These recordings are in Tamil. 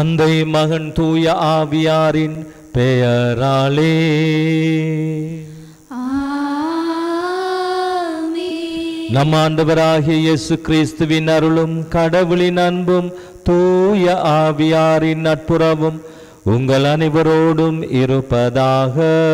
தந்தை மகன் தூய ஆவியாரின் பெயராலே ஆமென். நம் ஆண்டவராகிய இயேசு கிறிஸ்துவின் அருளும் கடவுளின் அன்பும் தூய ஆவியாரின் நட்புறவும் உங்கள் அனைவரோடும் இருப்பதாக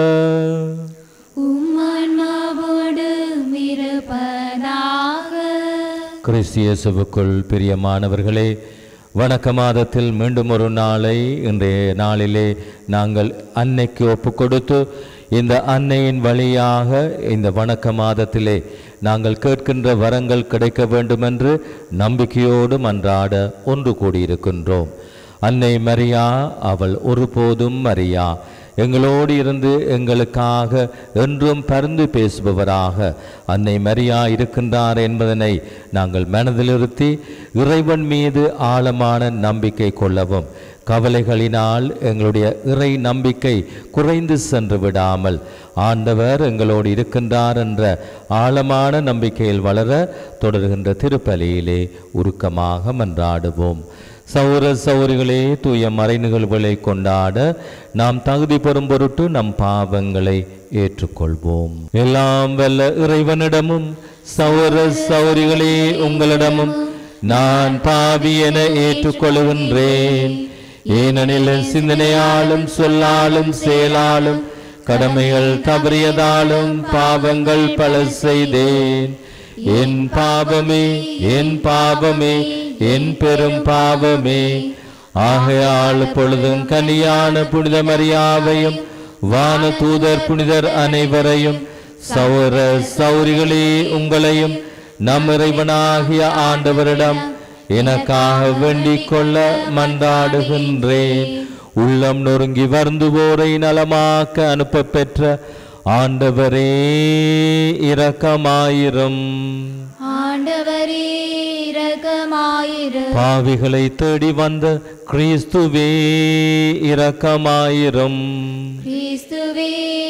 உம்மான்மாவோடும் இருப்பதாக கிறிஸ்தியேசுவுக்குள் பிரியமானவர்களே வணக்க மாதத்தில் மீண்டும் ஒரு நாளை இன்றைய நாளிலே நாங்கள் அன்னைக்கு ஒப்பு கொடுத்து இந்த அன்னையின் வழியாக இந்த வணக்க மாதத்திலே நாங்கள் கேட்கின்ற வரங்கள் கிடைக்க வேண்டுமென்று நம்பிக்கையோடு மன்றாட ஒன்று கூடியிருக்கின்றோம் அன்னை மரியா அவள் ஒருபோதும் மரியா எங்களோடு இருந்து எங்களுக்காக என்றும் பரிந்து பேசுபவராக அன்னை மரியா இருக்கின்றார் என்பதனை நாங்கள் மனதிலிருத்தி இறைவன் மீது ஆழமான நம்பிக்கை கொள்ளவும் கவலைகளினால் எங்களுடைய இறை நம்பிக்கை குறைந்து சென்று விடாமல் ஆண்டவர் எங்களோடு இருக்கின்றார் என்ற ஆழமான நம்பிக்கையில் வளர தொடர்கின்ற திருப்பலியிலே உருக்கமாக மன்றாடுவோம் சௌர சௌரிகளே தூய மறை நிகழ்வுகளை கொண்டாட நாம் தகுதி பெறும் பொருட்டு நம் பாவங்களை ஏற்றுக்கொள்வோம் எல்லாம் வல்ல இறைவனிடமும் சௌர சௌரிகளே உங்களிடமும் நான் பாவி என ஏற்றுக்கொள்கின்றேன் ஏனெனில் சிந்தனையாலும் சொல்லாலும் செயலாலும் கடமைகள் தவறியதாலும் பாவங்கள் பல செய்தேன் என் பாவமே என் பாவமே என் பெரும் பாவமே ஆகையால் பொழுதும் கனியான புனித மரியாவையும் வான தூதர் புனிதர் அனைவரையும் சௌர சௌரிகளே உங்களையும் நம் இறைவனாகிய ஆண்டவரிடம் எனக்காக வேண்டிக் கொள்ள மன்றாடுகின்றேன் உள்ளம் நொறுங்கி வருந்துவோரை நலமாக்க அனுப்ப பெற்ற ஆண்டவரே இரக்கமாயிரும் ஆண்டவரே இரக்கமாயிரு பாவிகளை தேடி வந்த கிறிஸ்துவே இரக்கமாயிரும் கிறிஸ்துவே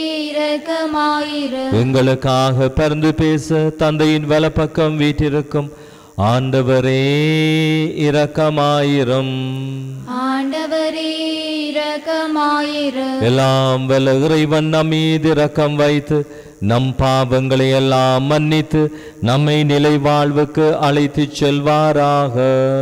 இரக்கமாயிரு எங்களுக்காக பரிந்து பேச தந்தையின் வலப்பக்கம் வீற்றிருக்கும் ஆண்டவரே இரக்கமாயிரும் ஆண்டவரே இரக்கமாயிரு எல்லாம் வல்ல இறைவன் நம் மீது இரக்கம் வைத்து நம் பாவங்களை எல்லாம் மன்னித்து நம்மை நிலை வாழ்வுக்கு அழைத்துச் செல்வாராக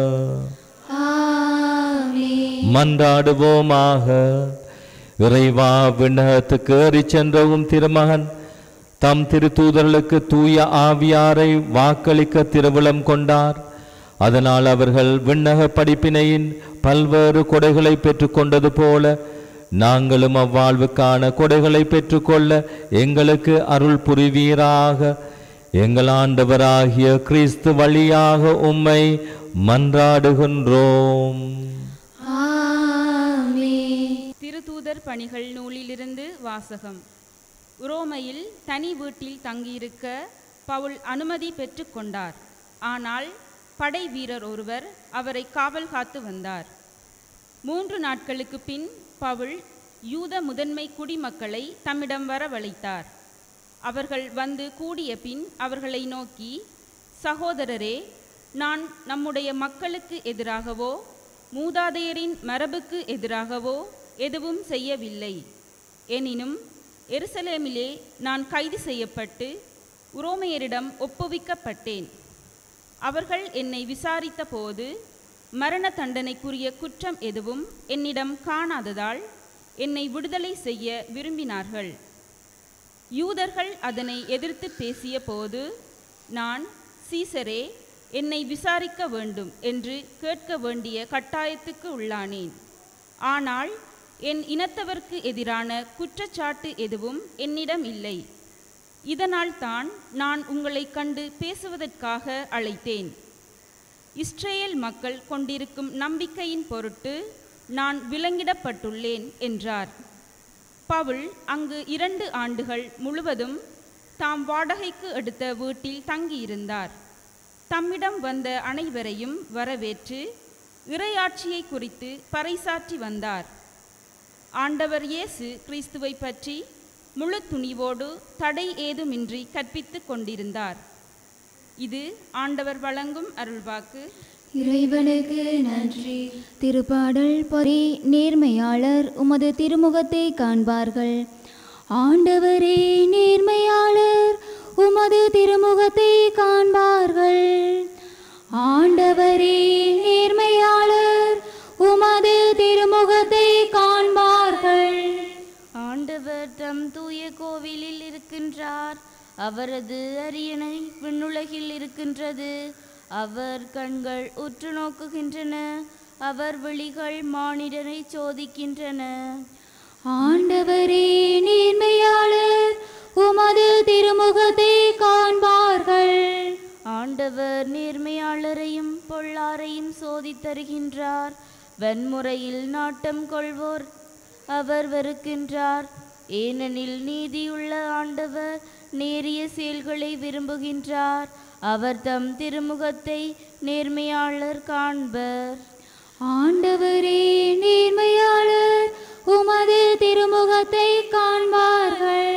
ஆமென் மன்றாடுவோமாக இறைவா விண்ணகத்துக்கு ஏறிச் சென்றவும் திருமகன் தம் திருத்தூதர்களுக்கு தூய ஆவியாரை வாக்களிக்க திருவிழம் கொண்டார் அதனால் அவர்கள் விண்ணக படிப்பினையின் பல்வேறு கொடைகளை பெற்றுக்கொண்டது போல நாங்களும் அவ்வாழ்வுக்கான கொடைகளை பெற்றுக்கொள்ள எங்களுக்கு அருள் புரிவீராக எங்கள் ஆண்டவராகிய கிறிஸ்து வழியாக உம்மை மன்றாடுகின்றோம் ஆமென் திருத்தூதர் பணிகள் நூலிலிருந்து வாசகம் உரோமையில் தனி வீட்டில் தங்கியிருக்க பவுல் அனுமதி பெற்றுக்கொண்டார் ஆனால் படை வீரர் ஒருவர் அவரை காவல் காத்து வந்தார் மூன்று நாட்களுக்கு பின் பவுல் யூத முதன்மை குடிமக்களை தம்மிடம் வரவழைத்தார் அவர்கள் வந்து கூடிய பின் அவர்களை நோக்கி சகோதரரே நான் நம்முடைய மக்களுக்கு எதிராகவோ மூதாதையரின் மரபுக்கு எதிராகவோ எதுவும் செய்யவில்லை எனினும் எருசலேமிலே நான் கைது செய்யப்பட்டு உரோமையரிடம் ஒப்புவிக்கப்பட்டேன் அவர்கள் என்னை விசாரித்த போது மரண தண்டனைக்குரிய குற்றம் எதுவும் என்னிடம் காணாததால் என்னை விடுதலை செய்ய விரும்பினார்கள் யூதர்கள் அதனை எதிர்த்து பேசிய போது நான் சீசரே என்னை விசாரிக்க வேண்டும் என்று கேட்க வேண்டிய கட்டாயத்துக்கு உள்ளானேன் ஆனால் என் இனத்தவர்க்கு எதிரான குற்றச்சாட்டு எதுவும் என்னிடம் இல்லை இதனால் தான் நான் உங்களை கண்டு பேசுவதற்காக அழைத்தேன் இஸ்ரேல் மக்கள் கொண்டிருக்கும் நம்பிக்கையின் பொருட்டு நான் விலங்கிடப்பட்டுள்ளேன் என்றார் பவுல் அங்கு இரண்டு ஆண்டுகள் முழுவதும் தாம் வாடகைக்கு எடுத்த வீட்டில் தங்கியிருந்தார் தம்மிடம் வந்த அனைவரையும் வரவேற்று இறையாட்சியை குறித்து பறைசாற்றி வந்தார் ஆண்டவர் இயேசு கிறிஸ்துவை பற்றி முழு துணிவோடு தடை ஏதுமின்றி கற்பித்துக் கொண்டிருந்தார் இது ஆண்டவர் வழங்கும் அருள்வாக்கு இறைவனுக்கு நன்றி திருப்பாடல் பொறி நேர்மையாளர் உமது திருமுகத்தை காண்பார்கள் ஆண்டவரே நேர்மையாளர் உமது திருமுகத்தை காண்பார்கள் ஆண்டவரே நேர்மையாளர் உமது திருமுகத்தை காண்பார்கள் ஆண்டவர் தம் தூய கோவிலில் இருக்கின்றார் அவரது அரியணை விண்ணுலகில் இருக்கின்றது அவர் கண்கள் உற்று நோக்குகின்றன அவர் விழிகள் மானிடரை சோதிக்கின்றன ஆண்டவரே நேர்மையாளர் உமது திருமுகத்தை காண்பார்கள் ஆண்டவர் நேர்மையாளரையும் பொல்லாரையும் சோதித்தருகின்றார் வன்முறையில் நாட்டம் கொள்வோர் அவர் வெறுக்கின்றார் ஏனெனில் நீதியுள்ள ஆண்டவர் நேரிய செயல்களை விரும்புகின்றார் அவர் தம் திருமுகத்தை நேர்மையாளர் காண்பர் ஆண்டவரே நேர்மையாளர் உமது திருமுகத்தை காண்பார்கள்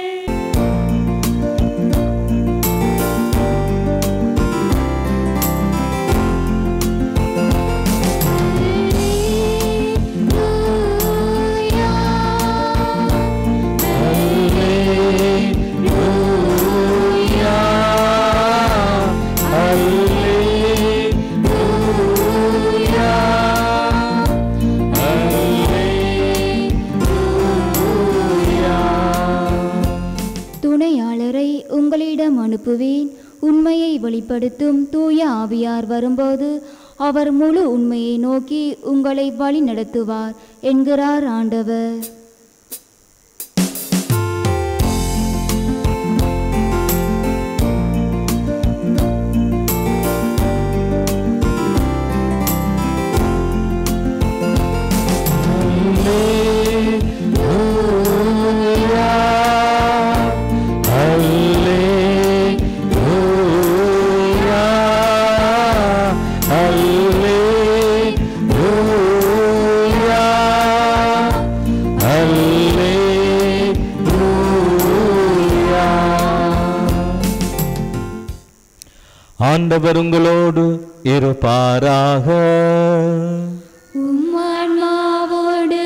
துணையாளரை உங்களிடம் அனுப்புவேன் உண்மையை வெளிப்படுத்தும் தூய ஆவியார் வரும்போது அவர் முழு உண்மையை நோக்கி உங்களை வழி நடத்துவார் என்கிறார் ஆண்டவர் ஆண்டவர் உங்களோடு இருப்பாராக உம்மான்மாவோடு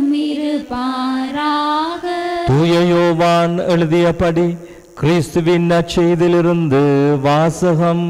இருப்பாராக தூய யோவான் எழுதியபடி கிறிஸ்துவின் நற்செய்திலிருந்து வாசகம்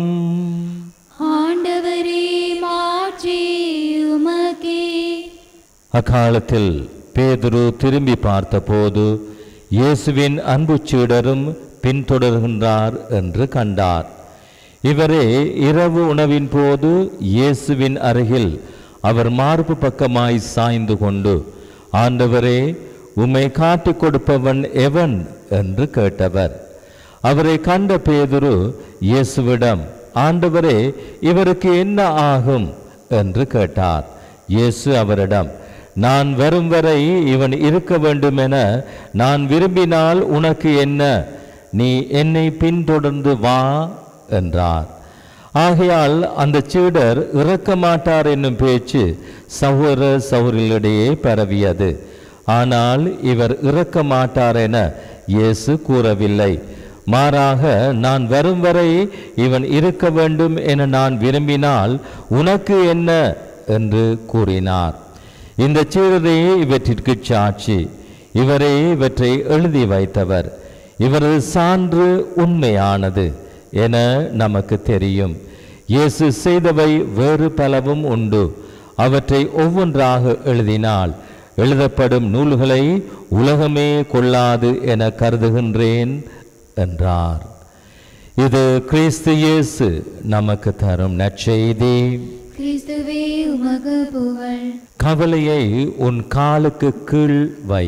ஆண்டவரே மாற்றி உமக்கே அக்காலத்தில் பேதுரு திரும்பி பார்த்தபோது இயேசுவின் அன்பு சீடரும் பின்தொடர்கின்றார் என்று கண்டார் இவரே இரவு உணவின் போது இயேசுவின் அருகில் அவர் மார்பு பக்கமாய் சாய்ந்து கொண்டு ஆண்டவரே உம்மை காட்டிக் கொடுப்பவன் எவன் என்று கேட்டவர் அவரை கண்ட பேதுரு இயேசுவிடம் ஆண்டவரே இவருக்கு என்ன ஆகும் என்று கேட்டார் இயேசு அவரிடம் நான் வரும் வரை இவன் இருக்க வேண்டுமென நான் விரும்பினால் உனக்கு என்ன நீ என்னை பின்தொடர்ந்து வா என்றார் ஆகையால் அந்த சீடர் இறக்க மாட்டார் என்னும் பேச்சு சகோதர சகோதரிகளிடையே பரவியது ஆனால் இவர் இறக்க மாட்டார் என இயேசு கூறவில்லை மாறாக நான் வரும் வரை இவன் இருக்க வேண்டும் என நான் விரும்பினால் உனக்கு என்ன என்று கூறினார் இந்த சீடரே இவற்றிற்கு சாட்சி இவரே இவற்றை எழுதி வைத்தவர் இவரது சான்று உண்மையானது என நமக்கு தெரியும் இயேசு செய்தவை வேறு பலவும் உண்டு அவற்றை ஒவ்வொன்றாக எழுதினால் எழுதப்படும் நூல்களை உலகமே கொள்ளாது என கருதுகின்றேன் என்றார் இது கிறிஸ்து இயேசு நமக்கு தரும் நற்செய்தி கிறிஸ்துவே உமக்கு புகழ் கவலையை உன் காலுக்கு கீழ் வை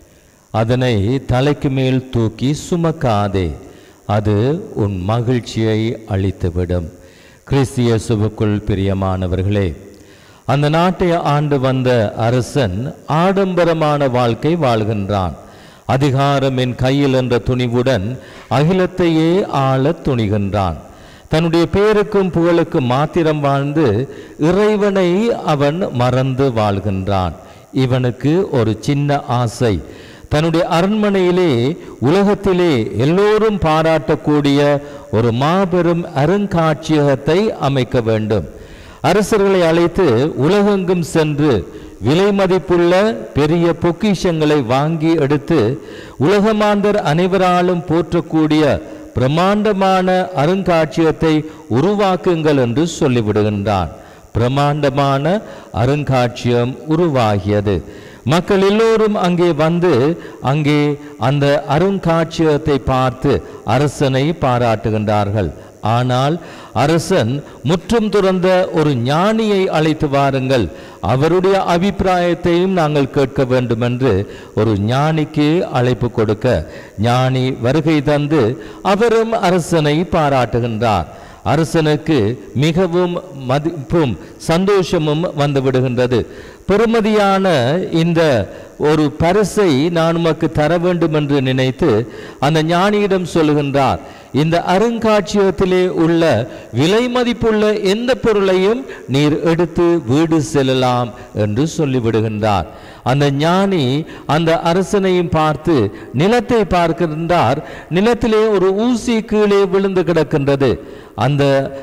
அதனை தலைக்கு மேல் தூக்கி சுமக்காதே அது உன் மகிழ்ச்சியை அழித்துவிடும் கிறிஸ்திய சுவுக்குள் பிரியமானவர்களே அந்த நாட்டை ஆண்டு வந்த அரசன் ஆடம்பரமான வாழ்க்கை வாழ்கின்றான் அதிகாரம் என் கையில் என்ற துணிவுடன் அகிலத்தையே ஆளத் துணிகின்றான் தன்னுடைய பேருக்கும் புகழுக்கும் மாத்திரம் வாழ்ந்து இறைவனை அவன் மறந்து வாழ்கின்றான் இவனுக்கு ஒரு சின்ன ஆசை தன்னுடைய அரண்மனையிலே உலகத்திலே எல்லோரும் பாராட்டக்கூடிய ஒரு மாபெரும் அருங்காட்சியகத்தை அமைக்க வேண்டும் அரசர்களை அழைத்து உலகெங்கும் சென்று விலை மதிப்புள்ள பெரிய பொக்கிஷங்களை வாங்கி எடுத்து உலகமாந்தர் அனைவராலும் போற்றக்கூடிய பிரமாண்டமான அருங்காட்சியகத்தை உருவாக்குங்கள் என்று சொல்லிவிடுகின்றான் பிரமாண்டமான அருங்காட்சியம் உருவாகியது மக்கள் எல்லோரும் அங்கே வந்து அங்கே அந்த அருங்காட்சியகத்தை பார்த்து அரசனை பாராட்டுகின்றார்கள் ஆனால் அரசன் முற்றும் துறந்த ஒரு ஞானியை அழைத்து வாருங்கள் அவருடைய அபிப்பிராயத்தையும் நாங்கள் கேட்க வேண்டும் என்று ஒரு ஞானிக்கு அழைப்பு கொடுக்க ஞானி வருகை தந்து அவரும் அரசனை பாராட்டுகின்றார் அரசனுக்கு மிகவும் மதிப்பும் சந்தோஷமும் வந்து விடுகின்றது பெருமதியான இந்த ஒரு பரிசை நான் உமக்கு தர வேண்டும் என்று நினைத்து அந்த ஞானியிடம் சொல்லுகின்றார் இந்த அருங்காட்சியகத்திலே உள்ள விலை மதிப்புள்ள எந்த பொருளையும் நீர் எடுத்து வீடு செல்லலாம் என்று சொல்லிவிடுகின்றார் அந்த ஞானி அந்த அரசனையும் பார்த்து நிலத்தை பார்க்கின்றார் நிலத்திலே ஒரு ஊசி கீழே விழுந்து கிடக்கின்றது அந்த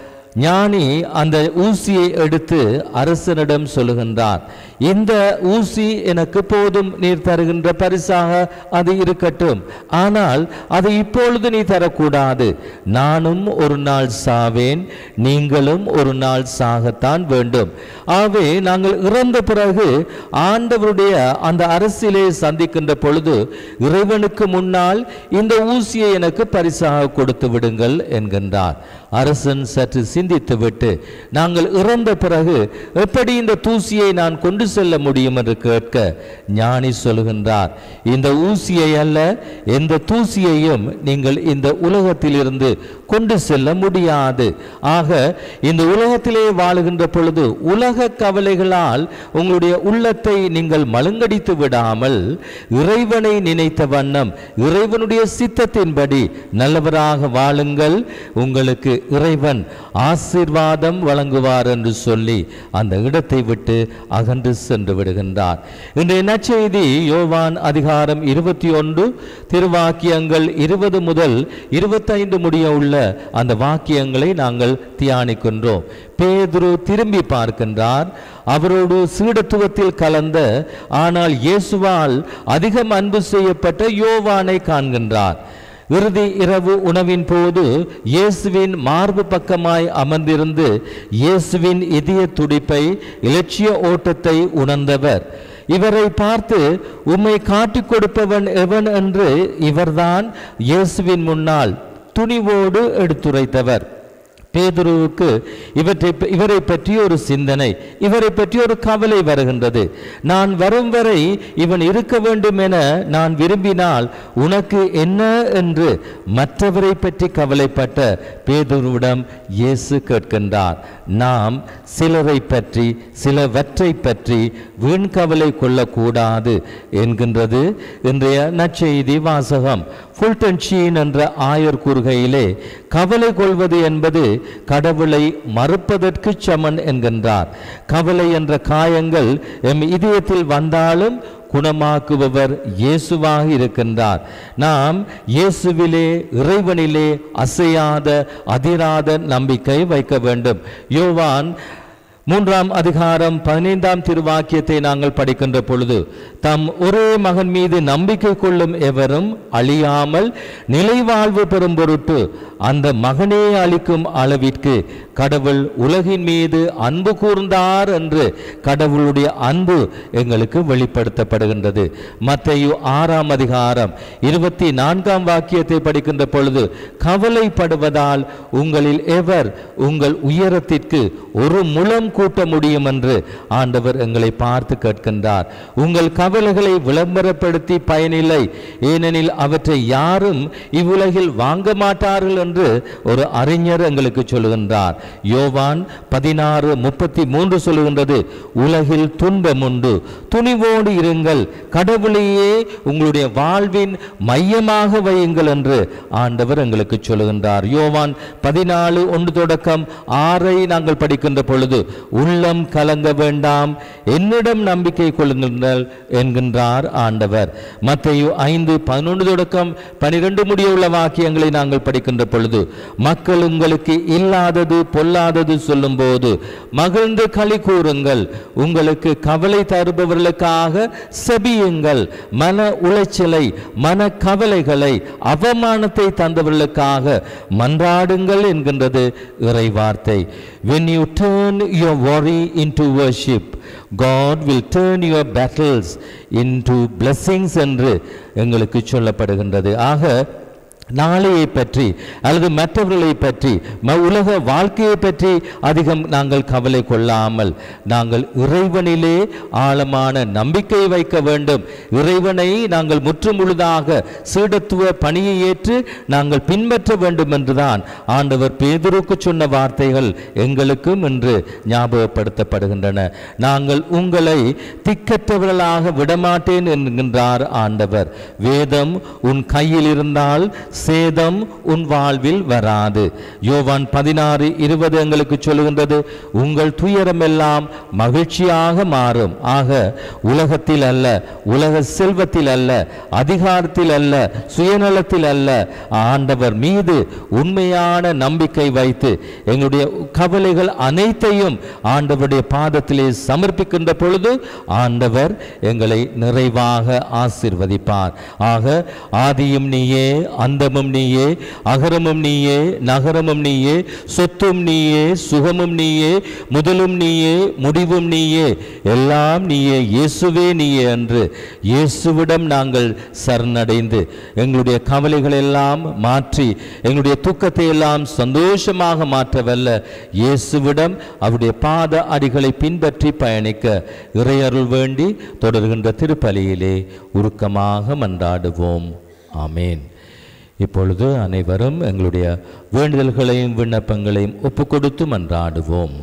ஞானி அந்த ஊசியை எடுத்து அரசனிடம் சொல்லுகின்றார் இந்த ஊசி எனக்கு போதும் நீர் தருகின்ற பரிசாக அது இருக்கட்டும் ஆனால் அதை இப்பொழுது நீ தரக்கூடாது நானும் ஒரு நாள் சாவேன் நீங்களும் ஒரு நாள் சாகத்தான் வேண்டும் ஆகவே நாங்கள் இறந்த பிறகு ஆண்டவருடைய அந்த அரசிலே சந்திக்கின்ற பொழுது இறைவனுக்கு முன்னால் இந்த ஊசியை எனக்கு பரிசாக கொடுத்து விடுங்கள் என்கின்றார் அரசன் சற்று சிந்தித்துவிட்டு நாங்கள் இறந்த பிறகு எப்படி இந்த தூசியை நான் கொண்டு செல்ல முடியும் என்று கேட்க ஞானி சொல்கின்றார் இந்த ஊசியை அல்ல எந்த தூசியையும் நீங்கள் இந்த உலகத்திலிருந்து கொண்டு செல்ல முடியாது ஆக இந்த உலகத்திலே வாழுகின்ற பொழுது உலக கவலைகளால் உங்களுடைய உள்ளத்தை நீங்கள் மழுங்கடித்து விடாமல் இறைவனை நினைத்த வண்ணம் இறைவனுடைய சித்தத்தின்படி நல்லவராக வாழுங்கள் உங்களுக்கு இறைவன் ஆசீர்வாதம் வழங்குவார் என்று சொல்லி அந்த இடத்தை விட்டு அகன்று சென்று விடுகின்றார் இன்றைய நற்செய்தி யோவான் அதிகாரம் இருபத்தி ஒன்று திருவாக்கியங்கள் இருபது முதல் இருபத்தைந்து முடிய உள்ள அந்த வாக்கியங்களை நாங்கள் தியானிக்கின்றோம் பேதுரு திரும்பி பார்க்கின்றார் அவரோடு சீடத்துவத்தில் கலந்த ஆனால் இயேசுவால் அதிகம் அன்பு செய்யப்பட்ட யோவானை காண்கின்றார் இறுதி இரவு உணவின் போது இயேசுவின் மார்பு பக்கமாய் அமர்ந்திருந்து இயேசுவின் இதய துடிப்பை இலட்சிய ஓட்டத்தை உணர்ந்தவர் இவரை பார்த்து உம்மை காட்டிக் கொடுப்பவன் எவன் என்று இவர்தான் இயேசுவின் முன்னால் துணிவோடு எடுத்துரைத்தவர் பேதுருவுக்கு இவற்றை இவரை பற்றி ஒரு சிந்தனை இவரை பற்றி ஒரு கவலை வருகின்றது நான் வரும் வரை இவன் இருக்க வேண்டும் என நான் விரும்பினால் உனக்கு என்ன என்று மற்றவரை பற்றி கவலைப்பட்ட பேதுருவிடம் இயேசு கேட்கின்றார் நாம் சிலரை பற்றி சிலவற்றை பற்றி வீண் கவலை கொள்ளக்கூடாது என்கின்றது இன்றைய நற்செய்தி வாசகம் ஃபுல்டன் ஷீன் என்ற ஆயர் கூறுகையிலே கவலை கொள்வது என்பது கடவுளை மறுப்பதற்கு சமன் என்கின்றார் கவலை என்ற காயங்கள் எம் இதயத்தில் வந்தாலும் குணமாக்குபவர் இயேசுவாக இருக்கின்றார் நாம் இயேசுவிலே இறைவனிலே அசையாத அதிராத நம்பிக்கை வைக்க வேண்டும் யோவான் மூன்றாம் அதிகாரம் பதினைந்தாம் திருவாக்கியத்தை நாங்கள் படிக்கின்ற பொழுது தம் ஒரே மகன் மீது நம்பிக்கை கொள்ளும் எவரும் அழியாமல் நிலைவாழ்வு பெறும் பொருட்டு அந்த மகனே அளிக்கும் அளவிற்கு கடவுள் உலகின் மீது அன்பு கூர்ந்தார் என்று கடவுளுடைய அன்பு எங்களுக்கு வெளிப்படுத்தப்படுகின்றது மத்தேயு ஆறாம் அதிகாரம் இருபத்தி நான்காம் வாக்கியத்தை படிக்கின்ற பொழுது கவலைப்படுவதால் உங்களில் எவர் உங்கள் உயரத்திற்கு ஒரு முழம் கூட்ட முடியும் என்று ஆண்டவர் எங்களை பார்த்து கேட்கின்றார் உங்கள் கவலைகளை விளம்பரப்படுத்தி பயனில்லை ஏனெனில் அவற்றை யாரும் இவ்வுலகில் வாங்க மாட்டார்கள் என்று ஒரு அறிஞர் எங்களுக்கு சொல்லுகின்றார் யோவான் பதினாறு முப்பத்தி மூன்று சொல்லுகின்றது உலகில் துன்பம் உண்டு துணிவோடு இருங்கள் கடவுளையே உங்களுடைய வாழ்வின் மையமாக வையுங்கள் என்று ஆண்டவர் எங்களுக்கு சொல்லுகின்றார் யோவான் பதினாலு ஒன்று தொடக்கம் ஆறை நாங்கள் படிக்கின்ற பொழுது உள்ளம் கலங்க வேண்டாம் என்னிடம் நம்பிக்கை கொள்ளுங்கள் என்கின்றார் ஆண்டவர் மத்தேயு ஐந்து பதினொன்று தொடக்கம் பனிரெண்டு முடியுள்ள வாக்கியங்களை நாங்கள் படிக்கின்ற பொழுது மக்கள் உங்களுக்கு இல்லாதது பொல்லாதது சொல்லும்போது மகிழ்ந்து களி கூறுங்கள் உங்களுக்கு கவலை தருபவர்களுக்காக செபியுங்கள் மன உளைச்சலை மன கவலைகளை அவமானத்தை தந்தவர்களுக்காக மன்றாடுங்கள் என்கின்றது இறை வார்த்தை when you turn your worry into worship God will turn your battles into blessings என்று எங்களுக்கு சொல்லப்படுகின்றது ஆக நாளையை பற்றி அல்லது மற்றவர்களை பற்றி ம- உலக வாழ்க்கையை பற்றி அதிகம் நாங்கள் கவலை கொள்ளாமல் நாங்கள் இறைவனிலே ஆழமான நம்பிக்கை வைக்க வேண்டும் இறைவனை நாங்கள் முற்று முழுதாக சீடத்துவ பணியை ஏற்று நாங்கள் பின்பற்ற வேண்டும் என்றுதான் ஆண்டவர் பேதுருக்கு சொன்ன வார்த்தைகள் எங்களுக்கும் இன்று ஞாபகப்படுத்தப்படுகின்றன நாங்கள் உங்களை திக்கற்றவர்களாக விடமாட்டேன் என்கின்றார் ஆண்டவர் வேதம் உன் கையில் இருந்தால் சேதம் உன் வாழ்வில் வராது யோவான் பதினாறு இருபது எங்களுக்கு சொல்லுகின்றது உங்கள் துயரமெல்லாம் மகிழ்ச்சியாக மாறும் ஆக உலகத்தில் அல்ல உலக செல்வத்தில் அல்ல அதிகாரத்தில் அல்ல சுயநலத்தில் அல்ல ஆண்டவர் மீது உண்மையான நம்பிக்கை வைத்து எங்களுடைய கவலைகள் அனைத்தையும் ஆண்டவருடைய பாதத்திலே சமர்ப்பிக்கின்ற பொழுது ஆண்டவர் எங்களை நிறைவாக ஆசீர்வதிப்பார் ஆக ஆதியும் நீயே அந்தமும் நீயே அகரமும் நீயே நகரமும் நீயே சொத்தும் நீயே சுகமும் நீயே முதலும் நீயே முடிவும் நீயே எல்லாம் நீயே இயேசுவே நீயே என்று இயேசுவிடம் நாங்கள் சரணடைந்து எங்களுடைய கவலைகள் எல்லாம் மாற்றி எங்களுடைய துக்கத்தை எல்லாம் சந்தோஷமாக மாற்றவல்ல இயேசுவிடம் அவருடைய பாத அடிகளை பின்பற்றி பயணிக்க இறையருள் வேண்டி தொடர்கின்ற திருப்பலியிலே உருக்கமாக மன்றாடுவோம் ஆமேன் இப்பொழுது அனைவரும் எங்களுடைய வேண்டுதல்களையும் விண்ணப்பங்களையும் ஒப்புக்கொடுத்து மன்றாடுவோம்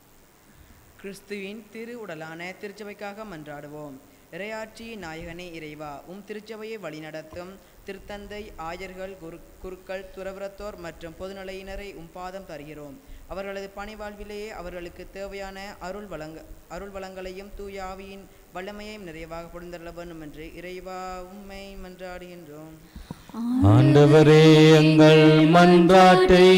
கிறிஸ்துவின் திரு உடலான திருச்சபைக்காக மன்றாடுவோம் இறையாட்சி நாயகனே இறைவா உம் திருச்சபையை வழிநடத்தும் திருத்தந்தை ஆயர்கள் குரு குருக்கள் துறவரத்தோர் மற்றும் பொதுநிலையினரை உம் பாதம் தருகிறோம் அவர்களது பணிவாழ்விலேயே அவர்களுக்கு தேவையான அருள் வழங்க அருள் வளங்களையும் தூய ஆவியின் வல்லமையையும் நிறைவாக பொழுந்தருள வேண்டும் என்று இறைவா உம்மை மன்றாடுகின்றோம் ஆண்டவரே எங்கள் மன்றாட்டை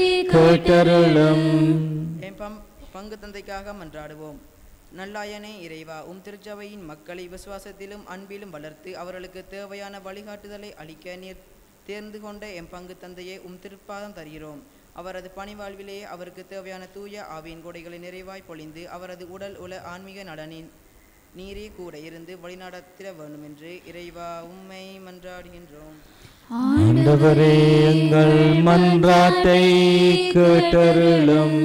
கேட்டருளும் என் பம் பங்கு தந்தைக்காக மன்றாடுவோம் நல்லாயனே இறைவா உம் திருச்சபையின் மக்களை விசுவாசத்திலும் அன்பிலும் வளர்த்து அவர்களுக்கு தேவையான வழிகாட்டுதலை அளிக்க நீர் தேர்ந்து கொண்ட எம் பங்கு தந்தையை உம் திருப்பாதம் தருகிறோம் அவரது பணிவாழ்விலே அவருக்கு தேவையான தூய ஆவியின் கொடைகளை நிறைவாய் பொழிந்து அவரது உடல் உல ஆன்மீக நலனின் நீரே கூட இருந்து வழிநடத்திட வேண்டும் என்று இறைவா உம்மை மன்றாடுகின்றோம் ஆண்டவரே எங்கள் மன்றாட்டை கேட்டருளும்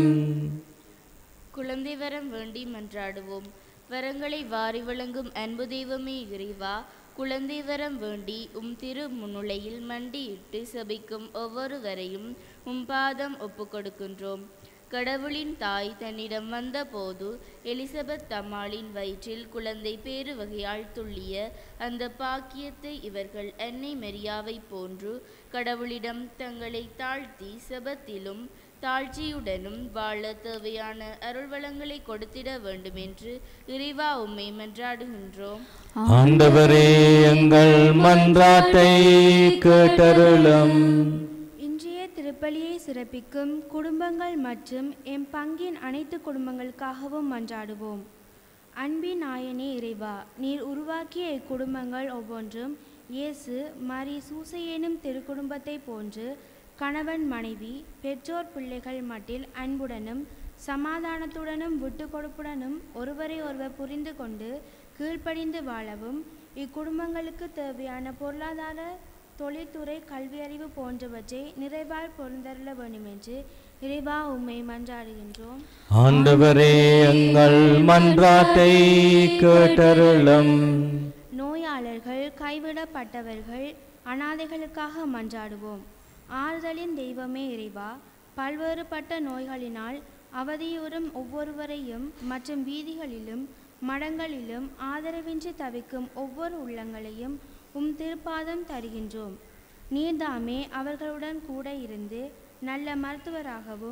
குழந்தை வரம் வேண்டி மன்றாடுவோம் வரங்களை வாரி வழங்கும் அன்பு தெய்வமே இறைவா குழந்தை வரம் வேண்டி உம் திரு முன்னுளையில் மண்டியிட்டு சபிக்கும் ஒவ்வொருவரையும் உம் பாதம் ஒப்புக்கொடுக்கின்றோம் கடவுளின் தாய் தன்னிடம் வந்தபோது எலிசபெத் அம்மாளின் வயிற்றில் குழந்தை பேறு வகையால் துள்ளிய அந்த பாக்கியத்தை இவர்கள் அன்னை மெரியாவை போன்று கடவுளிடம் தங்களை தாழ்த்தி செபத்திலும் தாழ்ச்சியுடனும் வாழ தேவையான அருள்வளங்களை கொடுத்திட வேண்டும் என்று இறைவா உம்மை மன்றாடுகின்றோம் ஆண்டவரே எங்கள் மன்றாட்டை கேட்டருளும் இன்றைய திருப்பலியை சிறப்பிக்கும் குடும்பங்கள் மற்றும் எம் பங்கின் அனைத்து குடும்பங்களுக்காகவும் மன்றாடுவோம் அன்பின் நாயனே இறைவா நீர் உருவாக்கிய இக்குடும்பங்கள் ஒவ்வொன்றும் இயேசு மரி சூசை எனும் திருக்குடும்பத்தை போன்று கணவன் மனைவி பெற்றோர் பிள்ளைகள் மட்டில் அன்புடனும் சமாதானத்துடனும் விட்டு கொடுப்புடனும் ஒருவரை ஒருவர் புரிந்து கொண்டு கீழ்ப்படிந்து வாழவும் இக்குடும்பங்களுக்கு தேவையான பொருளாதார தொழில்துறை கல்வியறிவு போன்றவற்றை நிறைவால் பொருந்தருள வேண்டும் என்று இறைவா உம்மை மன்றாடுகின்றோம் ஆண்டவரே எங்கள் மன்றாட்டை கேட்டருளும் நோயாளர்கள் கைவிடப்பட்டவர்கள் அனாதைகளுக்காக மன்றாடுவோம் ஆறுதலின் தெய்வமே இறைவா பல்வேறுபட்ட நோய்களினால் அவதியுறும் ஒவ்வொருவரையும் மற்றும் வீதிகளிலும் மடங்களிலும் ஆதரவின்றி தவிக்கும் ஒவ்வொரு உள்ளங்களையும் உம் திருப்பாதம் தருகின்றோம் நீர்தாமே அவர்களுடன் கூட இருந்து நல்ல மருத்துவராகவும்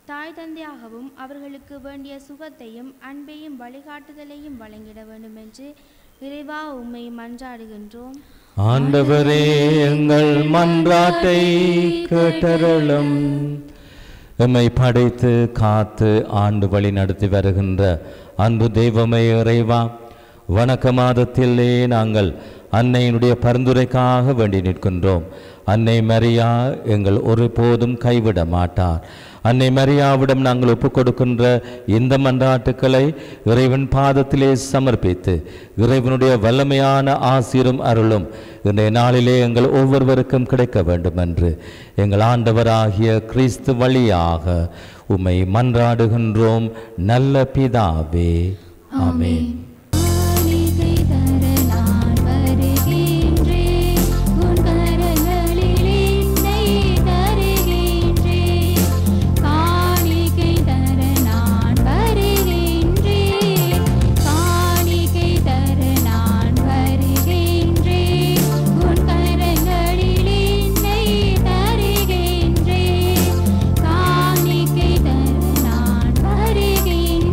தாய் தந்தையாகவும் அவர்களுக்கு வேண்டிய சுகத்தையும் அன்பையும் வழிகாட்டுதலையும் வழங்கிட வேண்டும் என்று இறைவா உம்மை மன்றாடுகின்றோம் ஆண்டவரே எங்கள் மன்றாட்டை கேட்டருளும் எம்மை படைத்து காத்து ஆண்டு வழி நடத்தி வருகின்ற அன்பு தெய்வமே இறைவா வணக்க மாதத்திலே நாங்கள் அன்னையினுடைய பரிந்துரைக்காக வேண்டி நிற்கின்றோம் அன்னை மரியா எங்கள் ஒருபோதும் கைவிட மாட்டார் அன்னை மரியாவிடம் நாங்கள் ஒப்புக் கொடுக்கின்ற இந்த மன்றாட்டுக்களை இறைவன் பாதத்திலே சமர்ப்பித்து இறைவனுடைய வல்லமையான ஆசீரும் அருளும் இன்றைய நாளிலே எங்கள் ஒவ்வொருவருக்கும் கிடைக்க வேண்டும் என்று எங்கள் ஆண்டவராகிய கிறிஸ்து வழியாக உம்மை மன்றாடுகின்றோம் நல்ல பிதாவே ஆமென் காணிக்கை தர நான் வருகின்றேன் உன் கரங்களில் என்னை தருகின்றேன் காணிக்கை தர நான் வருகின்றேன் காணிக்கை தர நான் வருகின்றேன் உன் கரங்களில் என்னை தருகின்றேன் காணிக்கை தர நான் வருகின்றேன்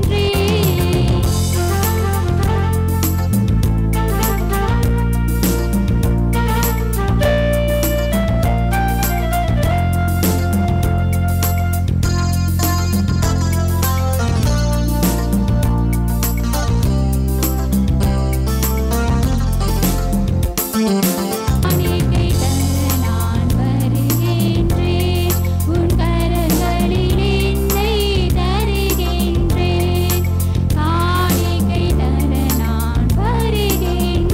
காணிக்கை தர நான் வருகின்றேன் உன் கரங்களில் என்னை தருகின்றேன் காணிக்கை தர நான் வருகின்றேன்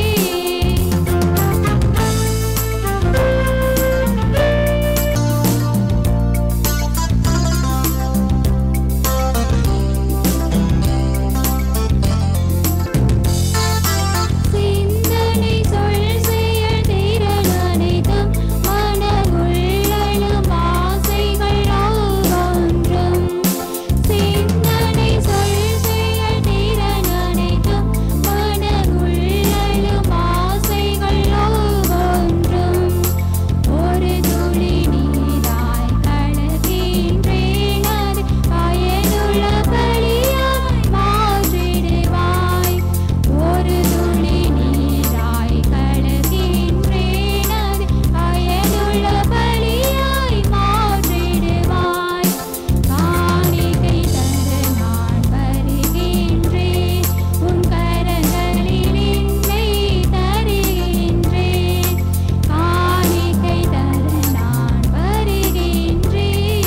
சிந்தனை சொல் செயல் திறன் அனைத்தும் மன உள்ளழும் ஆசைகள் ஒவ்வொன்றும் சிந்தனை சொல் செயல் திறன் அனைத்தும் மன உள்ளழும் ஆசைகள் ஒவ்வொன்றும் ஒரு துளி நீராய் கலக்கின்றேன் அது பயனுள்ள பலியாய் மாற்றிடுவாய் ஒரு துளி நீராய் கலக்கின்றேன் அது பயனுள்ள பலியாய் மாற்றிடுவாய் காணிக்கை தர நான் வருகின்றேன் உன் கரங்களில் என்னை தருகின்றேன் காணிக்கை தர நான் வருகின்றேன்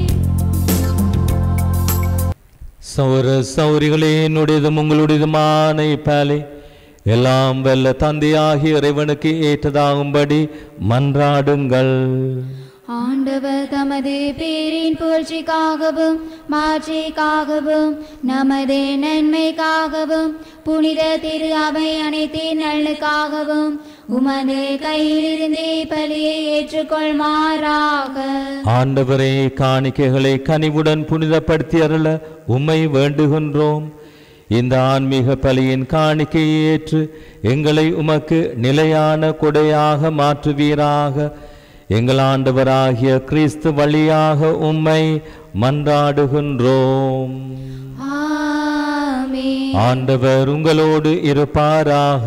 சௌர சௌரிகளே என்னுடையதும் உங்களுடையதுமான இப்பாலை எல்லாம் வல்ல தந்தையாகிய இறைவனுக்கு ஏற்றதாகும்படி மன்றாடுங்கள் ஆண்டவர் தமது பேரின் புகழ்ச்சிக்காகவும் மாட்சிக்காகவும் நமது நன்மைக்காகவும் புனித திரு அவை அனைத்தின் நலனுக்காகவும் உமது கையிலிருந்தே பலியை ஏற்றுக்கொள்மாறாக ஆண்டவரே காணிக்கைகளை கனிவுடன் புனிதப்படுத்தி அருள உம்மை வேண்டுகின்றோம் இந்த ஆன்மீக பலியின் காணிக்கையை ஏற்று எங்களை உமக்கு நிலையான கொடையாக மாற்றுவீராக எங்கள் ஆண்டவராகிய கிறிஸ்து வழியாக உம்மை மன்றாடுகின்றோம் ஆமென் ஆண்டவர் உங்களோடு இருப்பாராக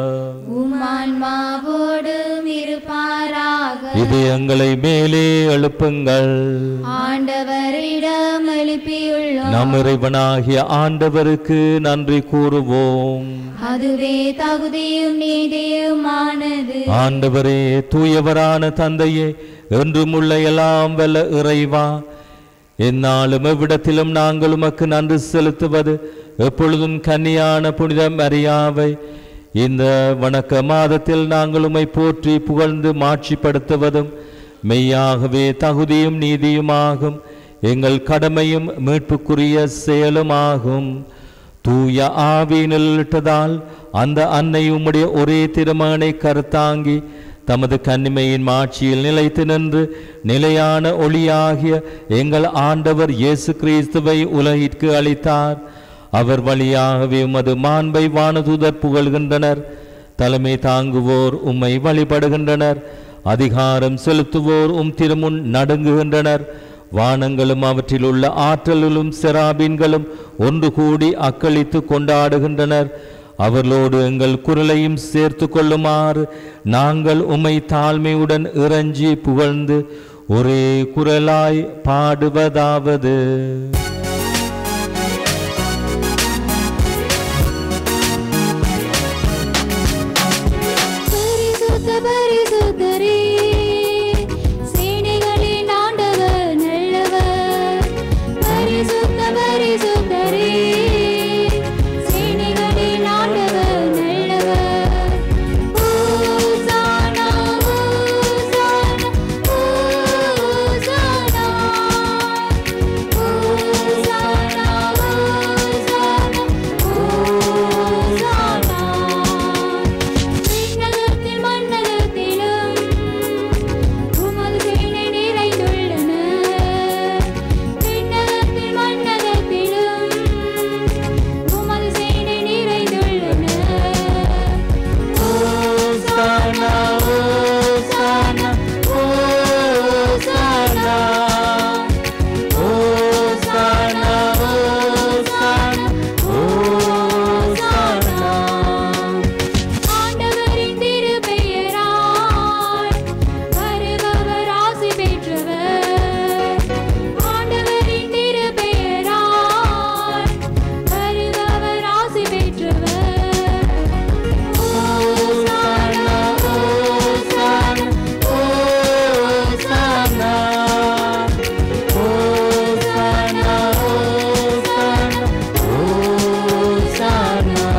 உமான்மாவோடும் இருப்பாராக இது எங்களை மேலே எழுப்புங்கள் ஆண்டவரிடம் எழுப்பியுள்ளோம் நம் இறைவனாகிய ஆண்டவருக்கு நன்றி கூறுவோம் அதுவே தகுதியும் நீதியுமானது ஆண்டவரே தூயவரான தந்தையே என்றும் உள்ள எல்லாம் வல்ல இறைவா எந்நாளும் எவ்விடத்திலும் நாங்கள் உமக்கு நன்றி செலுத்துவது எப்பொழுதும் கன்னியான புனித மரியாவை இந்த வணக்க மாதத்தில் நாங்கள் உம்மை போற்றி புகழ்ந்து மாட்சிப்படுத்துவதும் மெய்யாகவே தகுதியும் நீதியுமாகும் எங்கள் கடமையும் மீட்புக்குரிய செயலுமாகும் தூய ஆவியினில் இட்டதால் அந்த அன்னை உம்முடைய ஒரே திருமகனை கருத்தாங்கி தமது கன்னிமையின் மாட்சியில் நிலைத்து நின்று நிலையான ஒளியாகிய எங்கள் ஆண்டவர் இயேசு கிறிஸ்துவை உலகிற்கு அளித்தார் அவர் வழியாகவே உமது மாண்பை வானதூதர் புகழ்கின்றனர் தலைமை தாங்குவோர் உம்மை வழிபடுகின்றனர் அதிகாரம் செலுத்துவோர் உம் திருமுன் நடுங்குகின்றனர் வானங்களும் அவற்றில் உள்ள ஆற்றலிலும் செராபீன்களும் ஒன்று கூடி அக்களித்து கொண்டாடுகின்றனர் அவர்களோடு எங்கள் குரலையும் சேர்த்து கொள்ளுமாறு நாங்கள் உம்மை தாழ்மையுடன் இறைஞ்சி புகழ்ந்து ஒரே குரலாய் பாடுவதாவது பரிசுத்த பரிசுத்தரே சேனைகளின் ஆண்டவர் நல்லவர் பரிசுத்த பரிசுத்தரே சேனைகளின் ஆண்டவர் நல்லவர் ஓசானா ஓசானா ஓசானா ஓசானா ஓசானா விண்ணகத்தில் மண்ணகத்திலும் உமது சேனை நிறைந்துள்ளன விண்ணகத்தில் மண்ணகத்திலும் உமது சேனை நிறைந்துள்ளன ஓசானா ஓசானா ஓசானா ஓசானா ஓசானா ஓசானா ஆண்டவரின் திருப்பெயரால் வருபவர் ஆசி பெற்றவர் ஆண்டவரின் திருப்பெயரால் வருபவர் ஆசி பெற்றவர் ஓசானா ஓசானா ஓசானா ஓசானா ஓசானா ஓசானா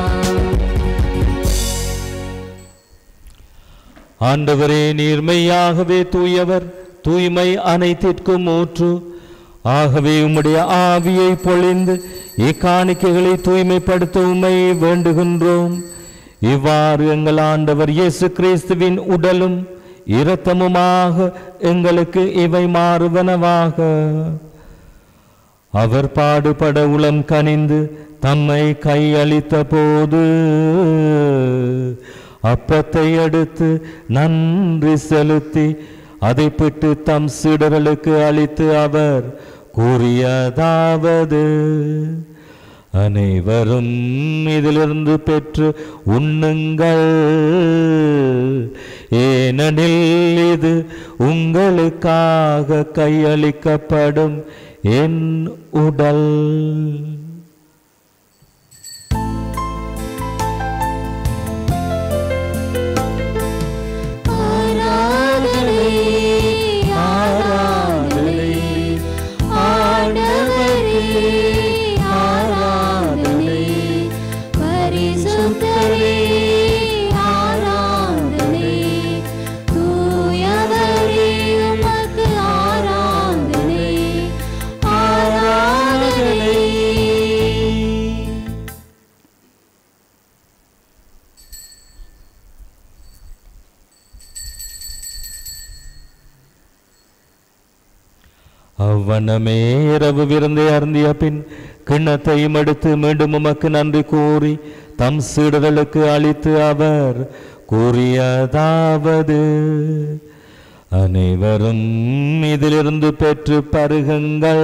ஆண்டவரே நீர்மையாகவே தூயவர் தூய்மை அனைத்திற்கும் ஊற்று ஆகவே உம்முடைய ஆவியை பொழிந்து இக்காணிக்கைகளை தூய்மைப்படுத்த உம்மை வேண்டுகின்றோம் இவ்வாறு எங்கள் ஆண்டவர் இயேசு கிறிஸ்துவின் உடலும் இரத்தமுமாக எங்களுக்கு இவை மாறுவனவாக அவர் பாடுபட உளம் கனிந்து தம்மை கையளித்த போது அப்பத்தை எடுத்து நன்றி செலுத்தி அதை பிட்டு தம் சீடர்களுக்கு அளித்து அவர் கூறியதாவது அனைவரும் இதிலிருந்து பெற்று உண்ணுங்கள் ஏனெனில் இது உங்களுக்காக கையளிக்கப்படும் என் உடல் ஆராதனை ஆராதனை ஆண்டவரே ஆராதனை பரிசுத்தரே ஆராதனை தூயவரே உமக்கு ஆராதனை ஆராதனை அவ்வண்ணமே இரவு விருந்தை அருந்திய பின் கிண்ணத்தையும் எடுத்து மீண்டும் உமக்கு நன்றி கூறி தம் சீடர்களுக்கு அளித்து அவர் கூறியதாவது அனைவரும் இதிலிருந்து பெற்று பருகுங்கள்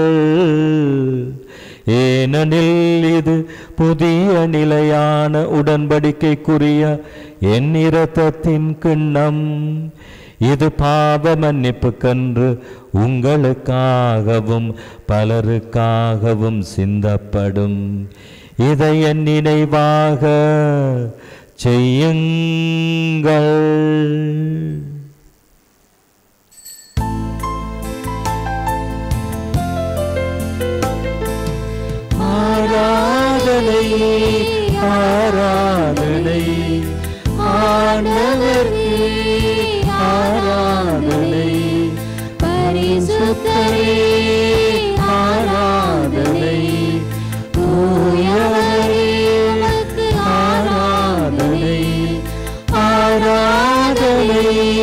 ஏனெனில் இது புதிய நிலையான உடன்படிக்கைக்குரிய என் இரத்தத்தின் கிண்ணம் இது பாவ மன்னிப்புக்கன்று உங்களுக்காகவும் பலருக்காகவும் சிந்தப்படும் இதை என் நினைவாக செய்யுங்கள் ஆராதனை ஆராதனை ஆண்டவர்க்கு ஆராதனை பரிசுத்தரே ஆராதனை தூயவரே உமக்கு ஆராதனை ஆராதனை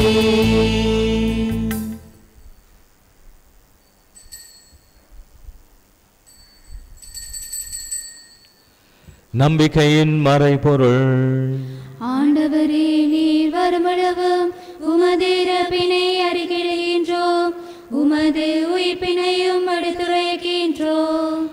நம்பிக்கையின் மறைபொருள் ஆண்டவரே நீர் வருமளவும் உமது இறப்பினை அறிகிடுகின்றோம் உமது உயிர்ப்பினையும்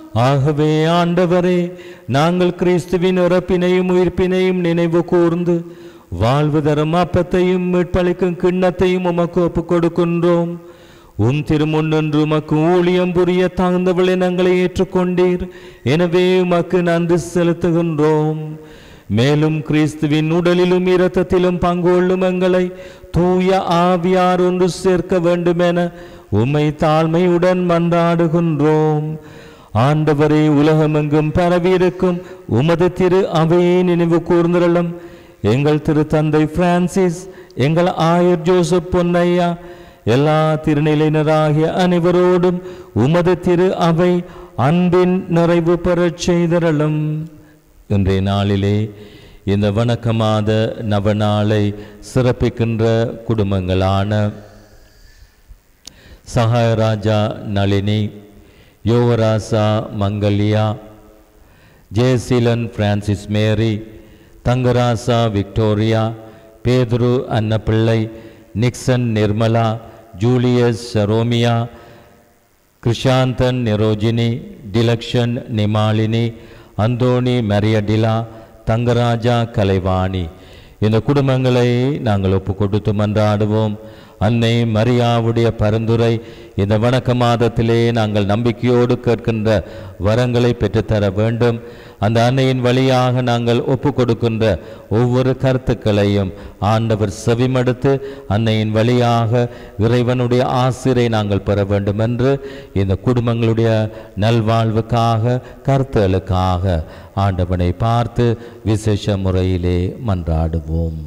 ஆகவே ஆண்டவரே நாங்கள் கிறிஸ்துவின் இறப்பினையும் உயிர்ப்பினையும் நினைவு கூர்ந்து வாழ்வு தரும் அப்பத்தையும் மீட்பளிக்கும் கிண்ணத்தையும் உமக்கு ஒப்புக் கொடுக்கின்றோம் உம் திருமுன்னன்று உமக்கு ஊழியம் புரிய தாழ்ந்தவள் எங்களை ஏற்றுக்கொண்டீர் எனவே உமக்கு நன்றி செலுத்துகின்றோம் மேலும் கிறிஸ்துவின் உடலிலும் இரத்தத்திலும் பங்கு கொள்ளும் எங்களை தூய ஆவியார் ஒன்று சேர்க்க வேண்டுமென உம்மை தாழ்மையுடன் மன்றாடுகின்றோம் ஆண்டவரே உலகமெங்கும் பரவியிருக்கும் உமது திரு அவையை நினைவு கூர்ந்திரளும் எங்கள் திரு தந்தை பிரான்சிஸ் எங்கள் ஆயர் ஜோசப் பொன்னையா எல்லா திருநிலையினராகிய அனைவரோடும் உமது திரு அவை அன்பின் நிறைவு பெறச் செய்திரளும் இன்றைய நாளிலே இந்த வணக்கமாத நவநாளை சிறப்பிக்கின்ற குடும்பங்களான Sahayaraja Nalini Yuvarasa Mangalya Jeyaseelan Francis Mary Thangarasa Victoria Pethuru Annapillai Nixon Nirmala Julius Sharomiya Krishanthan Nirojini Dilakshan Nimalini Anthony Mariyadila Thangaraja Kalaivani இந்த குடும்பங்களை நாங்கள் ஒப்பு கொடுத்து மன்றாடுவோம் அன்னை மரியாவுடைய பரிந்துரை இந்த வணக்க மாதத்திலே நாங்கள் நம்பிக்கையோடு கேட்கின்ற வரங்களை பெற்றுத்தர வேண்டும் அந்த அன்னையின் வழியாக நாங்கள் ஒப்பு கொடுக்கின்ற ஒவ்வொரு கருத்துக்களையும் ஆண்டவர் செவிமடுத்து அன்னையின் வழியாக இறைவனுடைய ஆசிரை நாங்கள் பெற வேண்டும் என்று இந்த குடும்பங்களுடைய நல்வாழ்வுக்காக கருத்துகளுக்காக ஆண்டவனை பார்த்து விசேஷ முறையிலே மன்றாடுவோம்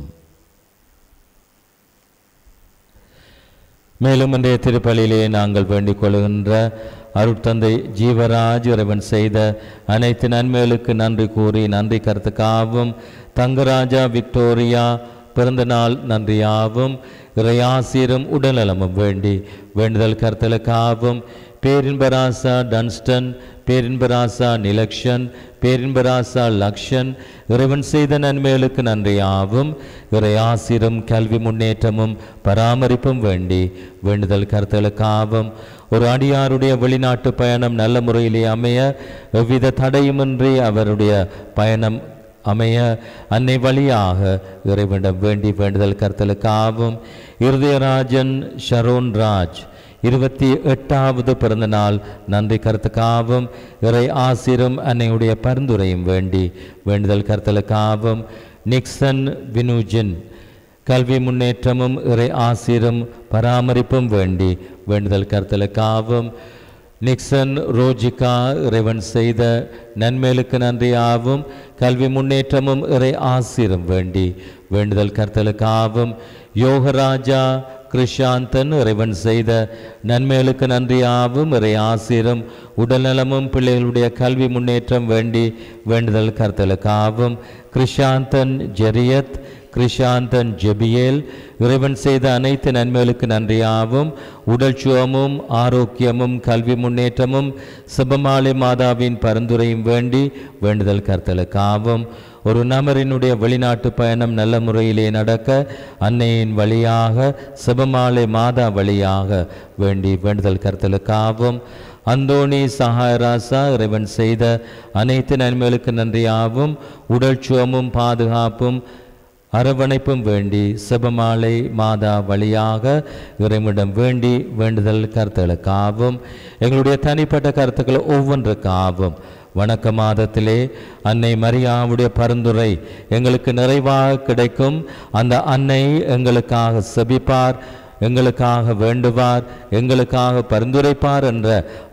மேலும் இன்றைய திருப்பலியிலே நாங்கள் வேண்டிக் கொள்கின்ற அருட்தந்தை ஜீவராஜ் இறைவன் செய்த அனைத்து நன்மைகளுக்கு நன்றி கூறி நன்றி கருத்துக்காகவும் தங்கராஜா விக்டோரியா பிறந்த நாள் நன்றியாகவும் இறையாசிரும் உடல்நலமும் வேண்டி வேண்டுதல் கருத்தலுக்காகவும் பேரின்பராசா டன்ஸ்டன் பேரின்பராசா நிலக்ஷன் பேரின்பராசா லக்ஷன் இறைவன் செய்த நன்மைகளுக்கு நன்றியாவும் இறையாசிரும் கல்வி முன்னேற்றமும் பராமரிப்பும் வேண்டி வேண்டுதல் கருத்தலுக்காகவும் ஒரு அடியாருடைய வெளிநாட்டு பயணம் நல்ல முறையிலே அமைய எவ்வித தடையுமின்றி அவருடைய பயணம் அமைய அன்னை வழியாக இறைவனிடம் வேண்டி வேண்டுதல் கருத்தலுக்காகவும் இருதயராஜன் ஷரோன் ராஜ் இருபத்தி எட்டாவது பிறந்த நாள் நன்றி கருத்துக்காகவும் இறை ஆசிரும் அன்னையுடைய பரிந்துரையும் வேண்டி வேண்டுதல் கருத்தலுக்காகவும் நிக்சன் வினுஜின் கல்வி முன்னேற்றமும் இறை ஆசிரும் பராமரிப்பும் வேண்டி வேண்டுதல் கருத்தலுக்காகவும் நிக்சன் ரோஜிகா இறைவன் செய்த நன்மைகளுக்கு நன்றியாகவும் கல்வி முன்னேற்றமும் இறை ஆசிரும் வேண்டி வேண்டுதல் கருத்தலுக்காகவும் யோகராஜா கிருஷாந்தன் இறைவன் செய்த நன்மைகளுக்கு நன்றியாவும் இறை ஆசிரும் உடல்நலமும் பிள்ளைகளுடைய கல்வி முன்னேற்றம் வேண்டி வேண்டுதல் கருத்தலுக்காகவும் கிருஷாந்தன் ஜெரியத் கிருஷாந்தன் ஜெபியேல் இறைவன் செய்த அனைத்து நன்மைகளுக்கு நன்றியாவும் உடல் சுகமும் ஆரோக்கியமும் கல்வி முன்னேற்றமும் சிபமாலை மாதாவின் பரிந்துரையும் வேண்டி வேண்டுதல் கருத்தலுக்காகவும் ஒரு நபரினுடைய வெளிநாட்டு பயணம் நல்ல முறையிலே நடக்க அன்னையின் வழியாக சிபமாலை மாதா வழியாக வேண்டி வேண்டுதல் கருத்தலுக்காகவும் அந்தோணி சஹாயராசா இறைவன் செய்த அனைத்து நன்மைகளுக்கு நன்றியாகவும் உடல் சுகமும் பாதுகாப்பும் அரவணைப்பும் வேண்டி செபமாலை மாதா வழியாக இறைவனிடம் வேண்டி வேண்டுதல் கருத்துகளுக்காகவும் எங்களுடைய தனிப்பட்ட கருத்துக்கள் ஒவ்வொன்றுக்காகவும் வணக்க மாதத்திலே அன்னை மரியாவுடைய பரிந்துரை எங்களுக்கு நிறைவாக கிடைக்கும் அந்த அன்னை எங்களுக்காக செபிப்பார் எங்களுக்காக வேண்டுவார் எங்களுக்காக பரிந்துரைப்பார் என்ற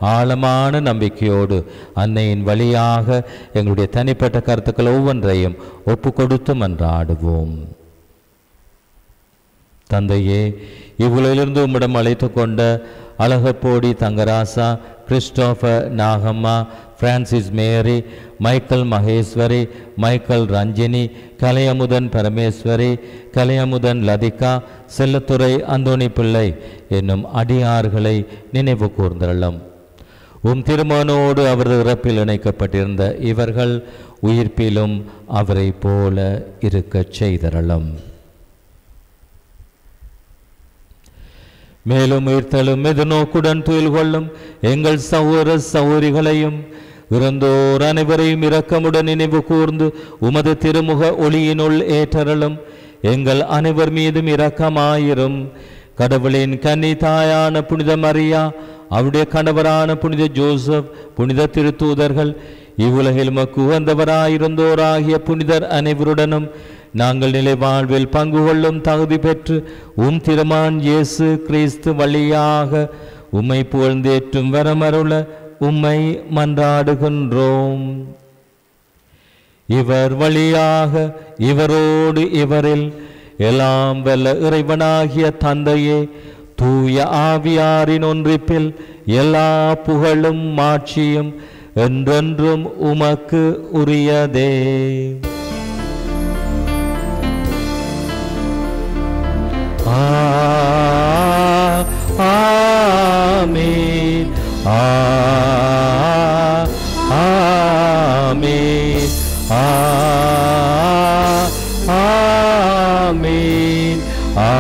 ஆழமான நம்பிக்கையோடு அன்னையின் வழியாக எங்களுடைய தனிப்பட்ட கருத்துக்கள் ஒவ்வொன்றையும் ஒப்பு கொடுத்து மன்றாடுவோம் தந்தையே இவ்வுலகிலிருந்து உம்மிடம் அழைத்து கொண்ட Alagappody Thangarasa Christopher Nagamma Francis Mary Michael Maheswari Michael Ranjini Kalaiyamuthan Parameswari Kalaiyamuthan Lathika Sellathurai Anthony Pillai என்னும் அடியார்களை நினைவு கூர்ந்தள்ளும் உம் திருமணோடு அவரது இறப்பில் இணைக்கப்பட்டிருந்த இவர்கள் உயிர்ப்பிலும் அவரைப் போல இருக்கச் செய்தரலும் மேலும் உயிர்த்தலும் எதிர்நோக்குடன் துயில் கொள்ளும் எங்கள் சகோதர சகோதரிகளையும் இறந்தோர் அனைவரையும் இரக்கமுடன் நினைவு கூர்ந்து உமது திருமுக ஒளியினுள் ஏற்றருளும் எங்கள் அனைவர் மீதும் இரக்கமாயிரும் கடவுளின் கன்னி தாயான புனித மரியா அவருடைய கணவரான புனித ஜோசப் புனித திருத்தூதர்கள் இவ்வுலகில் மக்கு உகந்தவராயிருந்தோராகிய புனிதர் அனைவருடனும் நாங்கள் நிலை வாழ்வில் பங்கு கொள்ளும் தகுதி பெற்று உம் திருமான் இயேசு கிறிஸ்து வழியாக உம்மை புகழ்ந்தேற்றும் வரமருள உம்மை மன்றாடுகின்றோம் இவர் வழியாக இவரோடு இவரில் எல்லாம் வல்ல இறைவனாகிய தந்தையே தூய ஆவியாரின் ஒன்றிப்பில் எல்லா புகழும் மாட்சியும் என்றென்றும் உமக்கு உரியதே ஆ ஆமென் ஆ ஆமென் ஆ ஆமென் ஆ